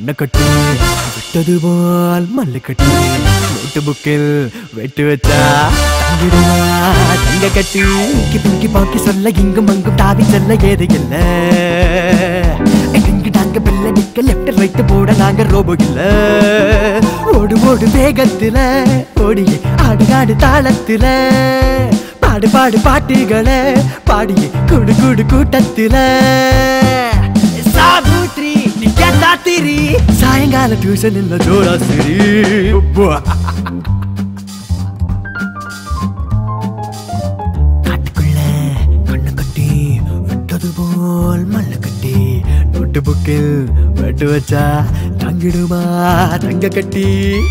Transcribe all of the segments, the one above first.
கண்ணை கட்டி விட்டது போல் மல்லு கட்டி நோட்டு புக்கில் வெட்டு வச்சா தங்கிடுவா தங்க கட்டி இங்கி பிங்கி பாக்கி சொல்ல இங்கும் அங்கும் தாவி செல்ல ஏது இல்ல இங்கு நாங்க பிள்ளை நிக்க லெஃப்ட் ரைட் போட நாங்க ரோபோ இல்ல ஓடு ஓடு வேகத்துல ஓடியே ஆடு ஆடு தாளத்துல பாடு பாடு பாட்டுகளை பாடியே குடு குடு கூட்டத்துல சாபூத்ரி நிக்கத்தாத்திரி சாயங்கால டியூஷன் இல்ல ஜோரா சரி காட்டுக்குள்ள கண்ணு கட்டி விட்டது போல் மல்ல கட்டி நோட்டு புக்கில் வெட்டு வச்சா தங்கிடுமா தங்க கட்டி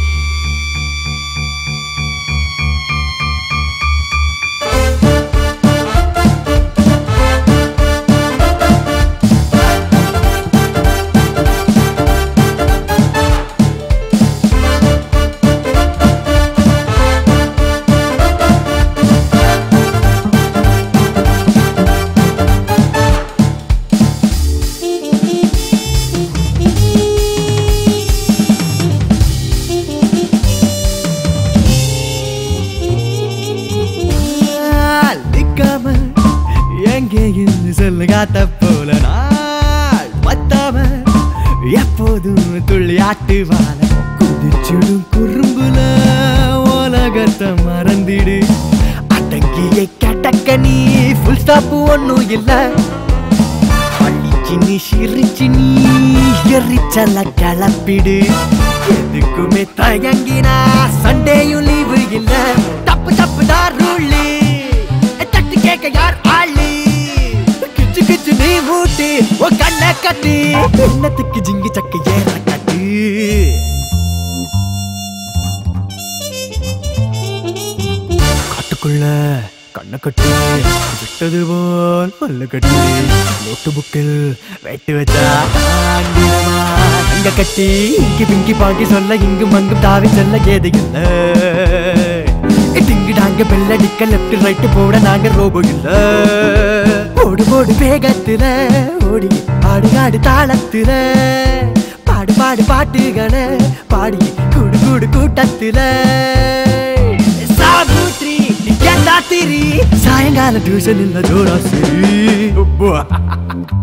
நிக்காம எங்கேயும் சொல்லு காத்த போல நாள் பத்தாம எப்போதும் துள்ளி ஆட்டுவான குதிச்சுடும் குறும்புல உலகத்தை மறந்திடு அடங்கிய கட்டக்க நீ ஃபுல் ஸ்டாப் ஒன்னும் இல்ல பள்ளிச்சு நீ சிரிச்சு நீ எரிச்சல கிளப்பிடு எதுக்குமே தயங்கினா சண்டேயும் லீவு இல்ல தப்பு தப்பு தான் ரூலி தட்டு கேட்க யார் ஆளு கிச்சு கிச்சு நீ மூட்டு ஓ கண்ணை கட்டு என்னத்துக்கு ஜிங்கி சக்க ஏற கட்டு காட்டுக்குள்ள கண்ணை கட்டி விட்டது போல் பல்ல கட்டி நோட்டு புக்கில் வெட்டு வச்சா தாண்டிடுமா தங்க கட்டி இங்கி பிங்கி பாக்கி சொல்ல இங்கும் அங்கும் தாவி செல்ல ஏது இல்ல டிங்கு டாங்க பெல்லடிக்க லெஃப்ட் ரைட் போட நாங்க ரோபோ இல்ல ஓடு ஓடு வேகத்துல ஓடி ஆடு ஆடு தாளத்துல பாடு பாடு பாட்டுகளை பாடி குடு குடு கூட்டத்துல சாபூத்ரி நிக்கத்தாத்திரி சாயங்கால டியூஷன் இல்ல ஜோரா சரி